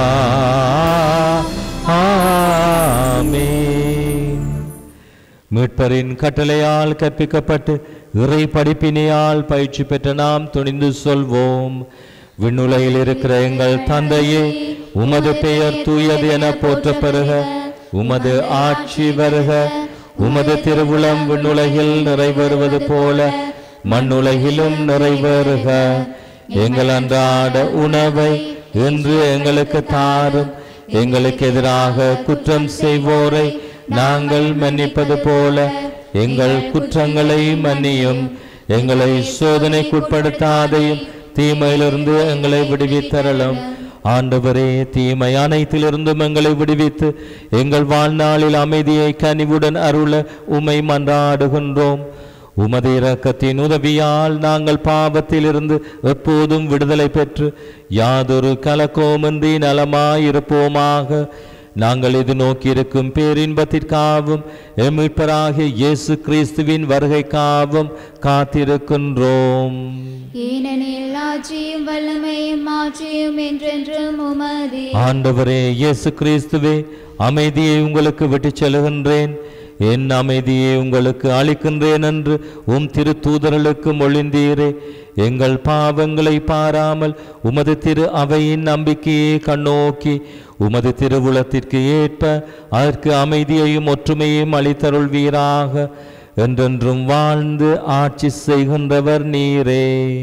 ஆமென் மீட்பரின் கட்டளையால் கற்பிக்கப்பட்டு இறை படிப்பினையால் பயிற்சி பெற்ற நாம் துணிந்து சொல்வோம் விண்ணுலகில் இருக்கிற எங்கள் தந்தையே உமது பெயர் தூயது என போற்ற பெறுக உமது ஆட்சி வருக உமது திருவுளம் விண்ணுலகில் நிறைவேறுவது போல மண்ணுலகிலும் நிறைவேறுக எங்கள் அன்றாட உணவை இன்று எங்களுக்கு தாரும் எங்களுக்கு எதிராக குற்றம் செய்வோரை நாங்கள் மன்னிப்பது போல எங்கள் குற்றங்களை மன்னியும் எங்களை சோதனைக்குட்படுத்தாதையும் தீமையிலிருந்து எங்களை விடுவித்தரலும் ஆண்டவரே தீமை அனைத்திலிருந்தும் எங்களை விடுவித்து எங்கள் வாழ்நாளில் அமைதியை கனிவுடன் அருள உமை மன்றாடுகின்றோம் உமது இரக்கத்தின் உதவியால் நாங்கள் பாவத்திலிருந்து எப்போதும் விடுதலை பெற்று யாதொரு கலக்கோமின்றி நலமாயிருப்போமாக நாங்கள் இது நோக்கியிருக்கும் பேரின்பத்திற்காகவும் எமிழ்ப்பராகிய இயேசு கிறிஸ்துவின் வருகைக்காகவும் காத்திருக்கின்றோம் ஏனெனில் ஆட்சியும் வல்லமையும் மாட்சியும் என்றென்றும் உமதே ஆண்டவரே இயேசு கிறிஸ்துவே அமைதியை உங்களுக்கு விட்டுச் செல்கின்றேன் என் அமைதியை உங்களுக்கு அளிக்கின்றேன் என்று உம் திருத்தூதர்களுக்கு மொழிந்தீரே எங்கள் பாவங்களை பாராமல் உமது திரு அவையின் நம்பிக்கையை கண்ணோக்கி உமது திருவுளத்திற்கு ஏற்ப அதற்கு அமைதியையும் ஒற்றுமையையும் அளித்தருள்வீராக என்றென்றும் வாழ்ந்து ஆட்சி செய்கின்றவர் நீரே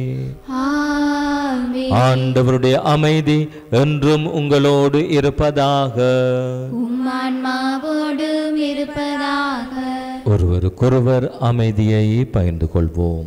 ஆமென் ஆண்டவருடைய அமைதி என்றும் உங்களோடு இருப்பதாக உம் ஆன்மாவோடும் இருப்பதாக ஒருவருக்கொருவர் அமைதியை பகிர்ந்து கொள்வோம்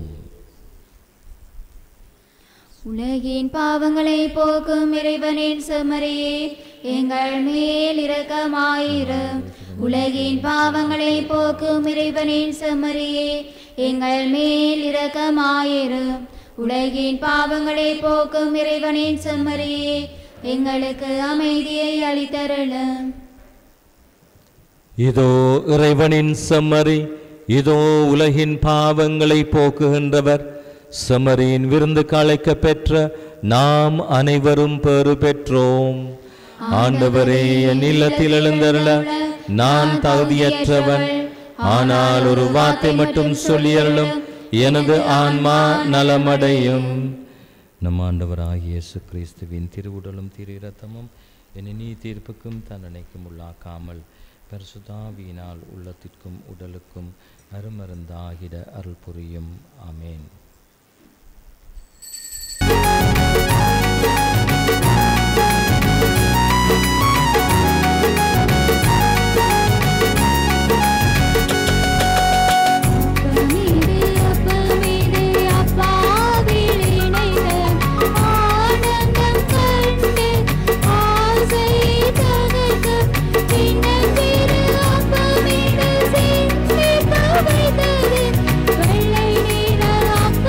உலகின் பாவங்களை போக்கும் இறைவனின் செம்மறியே எங்கள் மேல் இரக்கமாயிரும் உலகின் பாவங்களை போக்கும் இறைவனின் செம்மறியே எங்கள் மேல் இரக்கமாயிரும் உலகின் பாவங்களை போக்கும் இறைவனின் செம்மறியே எங்களுக்கு அமைதியை அளித்தருளும் இதோ இறைவனின் செம்மறி இதோ உலகின் பாவங்களை போக்குகின்றவர் செம்மறியின் விருந்து அழைக்க பெற்ற நாம் அனைவரும் பெறு பெற்றோம் ஆண்டவரே என் இல்லத்தில் எழுந்தருள நான் தகுதியற்றவன் ஆனால் ஒரு வார்த்தை மட்டும் சொல்லியருளும் எனது ஆன்மா நலமடையும் நம் ஆண்டவராகிய இயேசு கிறிஸ்துவின் திருவுடலும் திரு இரத்தமும் என்னை நீ தீர்ப்புக்கும் தண்டனைக்கும் உள்ளாக்காமல் பரிசுதாவியினால் உள்ளத்திற்கும் உடலுக்கும் அருமருந்தாகிட அருள் புரியும் ஆமேன் அப்பமீது அப்பமீது அப்பாவில் இணைந்த ஆனந்தம் கண்டு ஆசை தகர்க்க பின்னத்திரு அப்பமீது சிந்தி தவைத்தது வெள்ளை நிற அப்ப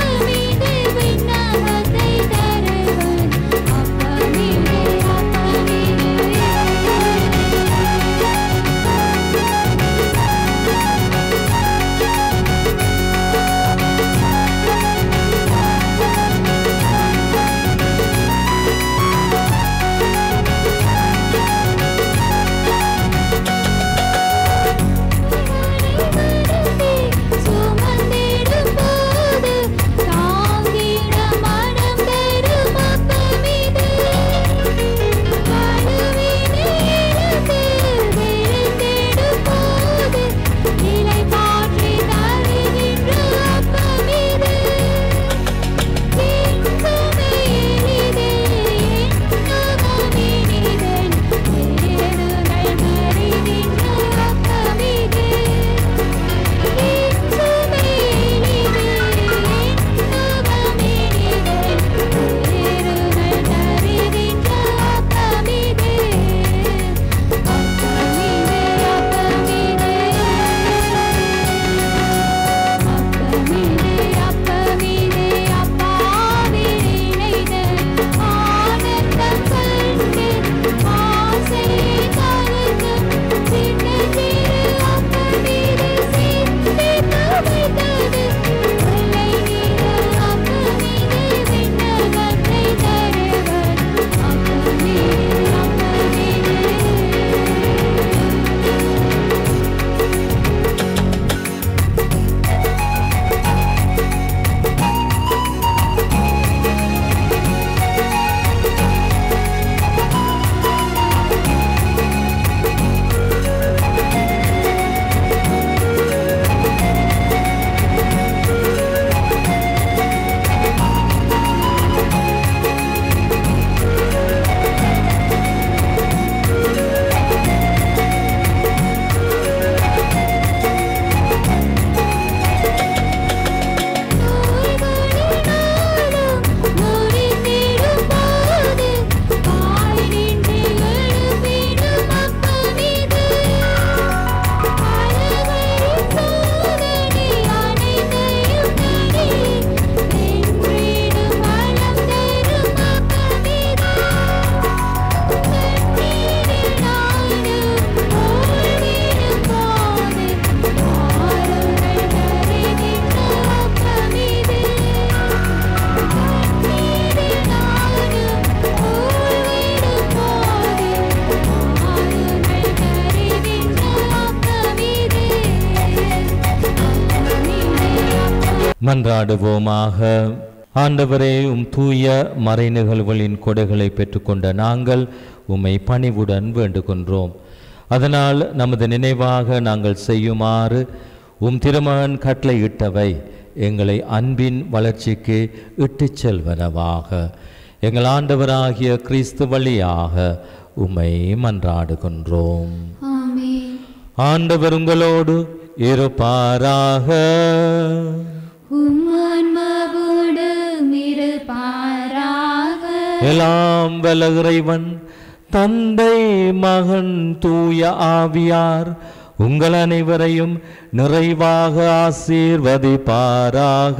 மன்றாடுவோமாக ஆண்டவரே உம் தூய மறை நிகழ்வுகளின் கொடைகளை பெற்றுக்கொண்ட நாங்கள் உம்மை பணிவுடன் வேண்டுகின்றோம் அதனால் நமது நினைவாக நாங்கள் செய்யுமாறு உம் திருமகன் கட்டளையிட்டவை எங்களை அன்பின் வளர்ச்சிக்கு இட்டுச் செல்வனவாக எங்கள் ஆண்டவராகிய கிறிஸ்து வழியாக உம்மை மன்றாடுகின்றோம் ஆமென் ஆண்டவர் உங்களோடு இருப்பாராக உம் ஆன்மாவோடும் இருப்பாராக எல்லாம் வல்ல இறைவன் தந்தை மகன் தூய ஆவியார் உங்கள் அனைவரையும் நிறைவாக ஆசீர்வதிப்பாராக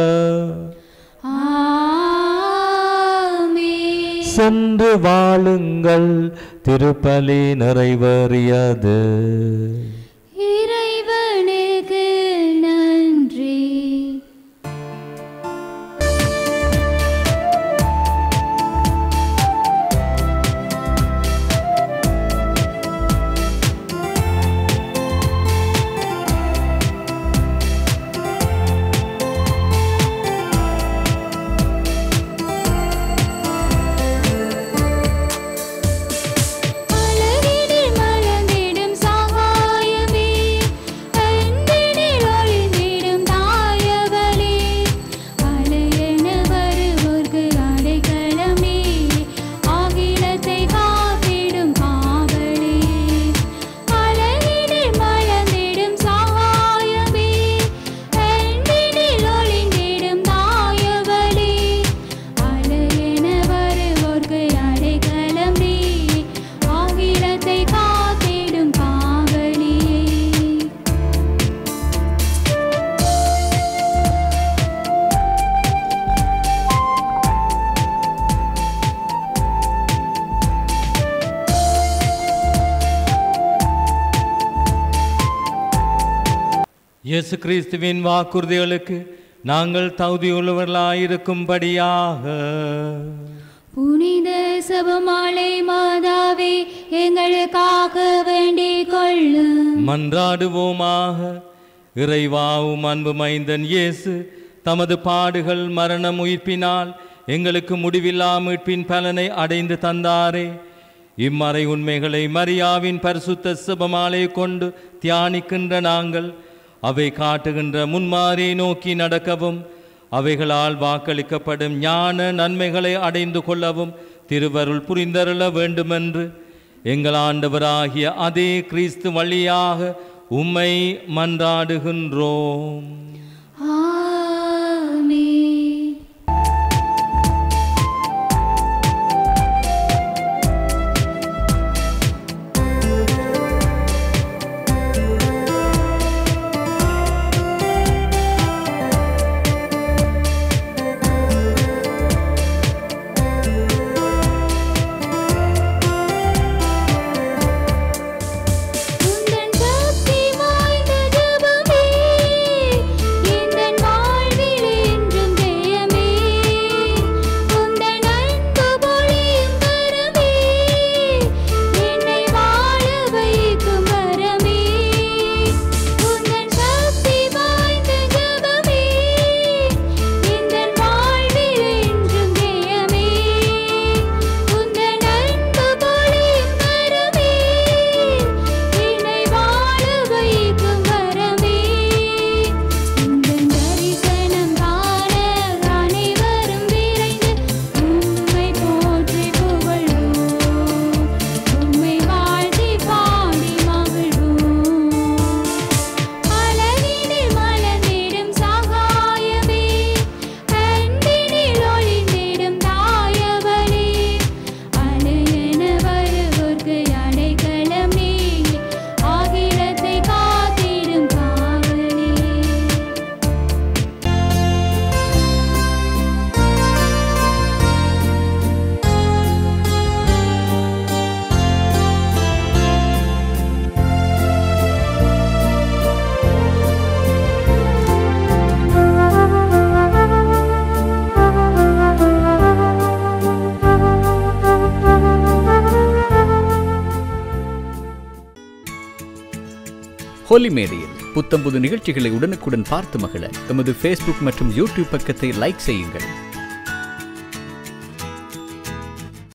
ஆமென் சென்று வாழுங்கள் திருப்பலி நிறைவேறியது இறைவனுக்கு நன்றி அழகினில் மலர்ந்திடும் சகாயமே அன்பினில் ஒளிந்திடும் தாயவளே அலையென வருவோர்க்கு அடைக்கலமே ஆகிலத்தை காத்திடும் காவலே அழகினில் மலர்ந்திடும் சகாயமே அன்பினில் ஒளிந்திடும் தாயவளே அலையென வருவோர்க்கு அடைக்கலமே ஆகிலத்தை காத்திடும் காவலே இயேசு கிறிஸ்துவின் வாக்குறுதிகளுக்கு நாங்கள் தகுதியுள்ளவர்களாயிருக்கும்படியாக புனித சபமாலை மாதாவே எங்களுக்காக வேண்டிக் கொள்ளும் மன்றாடுவோமாக இறைவாவும் அன்பு மைந்தன் இயேசு தமது பாடுகள் மரணம் உயிர்ப்பினால் எங்களுக்கு முடிவில்லா மீட்பின் பலனை அடைந்து தந்தாரே இம்மறை உண்மைகளை மரியாவின் பரிசுத்த சிபமாலை கொண்டு தியானிக்கின்ற நாங்கள் அவை காட்டுகின்ற முன்மாறியை நோக்கி நடக்கவும் அவைகளால் வாக்களிக்கப்படும் ஞான நன்மைகளை அடைந்து கொள்ளவும் திருவருள் புரிந்தருள வேண்டுமென்று எங்கள் ஆண்டவராகிய அதே கிறிஸ்து வழியாக உம்மை மன்றாடுகின்றோம் ஆமென் உந்தன் சக்தி வாய்ந்த ஜெபமே கொல்லிமேடையில் புத்தம்புது நிகழ்ச்சிகளை உடனுக்குடன் பார்த்து மகிழ எமது ஃபேஸ்புக் மற்றும் யூடியூப் பக்கத்தை லைக் செய்யுங்கள்